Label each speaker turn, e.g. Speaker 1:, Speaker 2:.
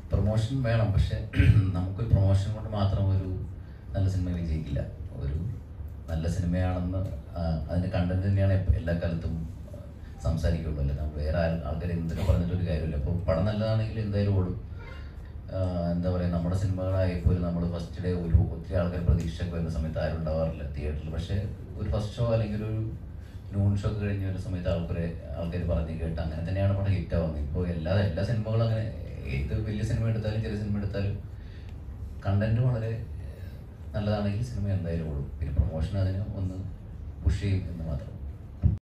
Speaker 1: promotion വേണം പക്ഷെ നമുക്കൊരു പ്രൊമോഷൻ കൊണ്ട് മാത്രം ഒരു നല്ല സിനിമ വിജയിക്കില്ല ഒരു നല്ല സിനിമയാണെന്ന് ആ, അതിന്റെ കണ്ടന്റ് തന്നെയാണ് എപ്പ- എല്ലാ കാലത്തും ആ, സംസാരിക്കുള്ളൂ അല്ലേ നമ്മൾ വേറെ ആൾ- ആൾക്കാർ എന്തൊക്കെ പറഞ്ഞിട്ട് ഒരു കാര്യമില്ല അപ്പോൾ പടം നല്ലതാണെങ്കിൽ എന്തായാലും ഓടും ആ, എന്താ പറയുക നമ്മുടെ സിനിമകളായി പോലും നമ്മൾ ഫസ്റ്റ് ഡേ ഒരു ഒത്തിരി ആൾക്കാർ പ്രതീക്ഷയൊക്കെ വരുന്ന സമയത്ത് ആരും ഉണ്ടാവാറില്ല തിയേറ്ററിൽ പക്ഷേ ഒരു ഫസ്റ്റ് ഷോ അല്ലെങ്കിൽ ഒരു നൂൺ ഷോ ഒക്കെ കഴിഞ്ഞ ഒരു സമയത്ത് ആൾക്കാരെ ആൾക്കാർ പറഞ്ഞ് കേട്ട് അങ്ങനെ തന്നെയാണ് പടം ഹിറ്റ് ആവുന്നത് ഇപ്പോൾ എല്ലാ എല്ലാ സിനിമകളും അങ്ങനെ ഏത് വലിയ സിനിമ എടുത്താലും ചെറിയ സിനിമ എടുത്താലും കണ്ടന്റ് വളരെ ഏഹ്, നല്ലതാണെങ്കിൽ സിനിമ എന്തായാലും ഓടും പിന്നെ പ്രൊമോഷൻ അതിന് ഒന്ന് പുഷ് ചെയ്യും എന്ന് മാത്രം